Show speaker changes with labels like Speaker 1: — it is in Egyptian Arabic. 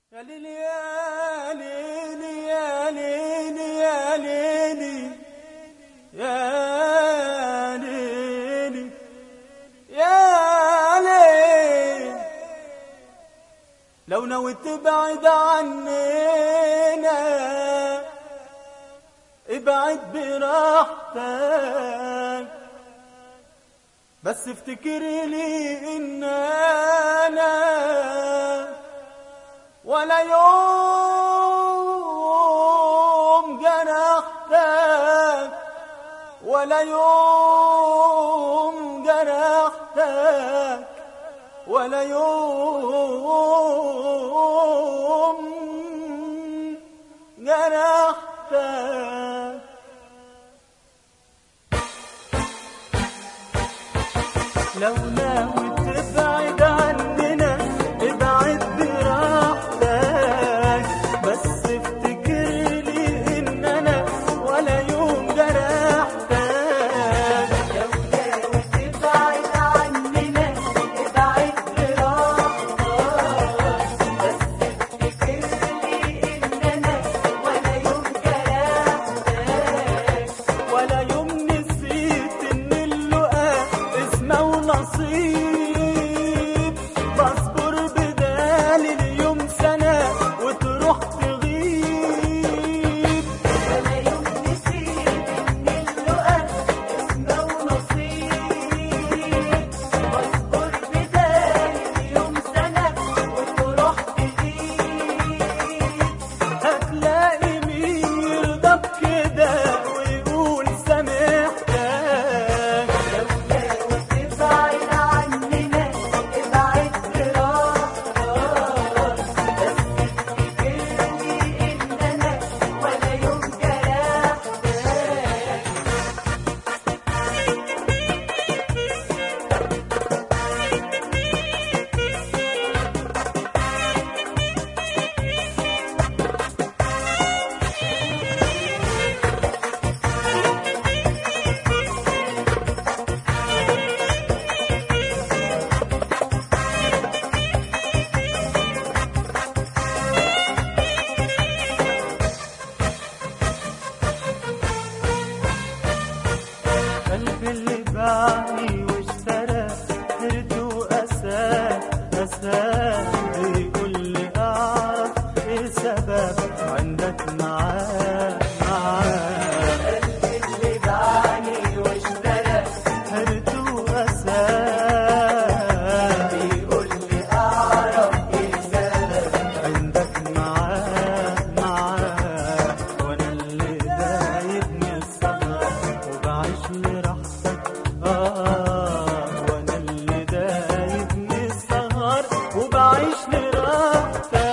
Speaker 1: يا ليلي يا ليلي يا ليلي يا ليلي يا ليلي يا ليلي لو نويت تبعد عننا ابعد براحتك بس افتكر لي ان انا ولا يوم جرحتك ولا يوم جرحتك ولا يوم جرحتك لو ناوي تبعد عننا ابعد براحتك بس افتكر لي ان انا ولا يوم جرحتك
Speaker 2: لو ناوي تبعد عننا ابعد براحتك بس افتكر لي ان انا ولا يوم جرحتك
Speaker 1: ولا يوم نسيت ان اللقاء اسمه ونصيب بصبر بدال اليوم سنة وتروح تغيب
Speaker 2: ولا يوم نسيت ان اللقاء اسمه ونصيب واصبر بدالي اليوم سنة وتروح تغيب
Speaker 1: هتلاقي مين يرضى بكده ويقول سامحتك
Speaker 2: لو ناوي تبعد عننا ابعد براحتك بس افتكر لي ان انا ولا يوم جرحتك
Speaker 1: قلبي اللي باعني واشترى حرته وأساه أساه بيقول لي أعرف إيه سبب عندك معاه معاه
Speaker 2: اللي باعني واشترى
Speaker 1: حرته وأساه
Speaker 2: بيقول لي اعرف ايه سبب
Speaker 1: عندك معاه معاه وانا اللي دايبني السهر وبعيش لراحتك اه وانا اللي دايبني السهر وبعيش لراحتك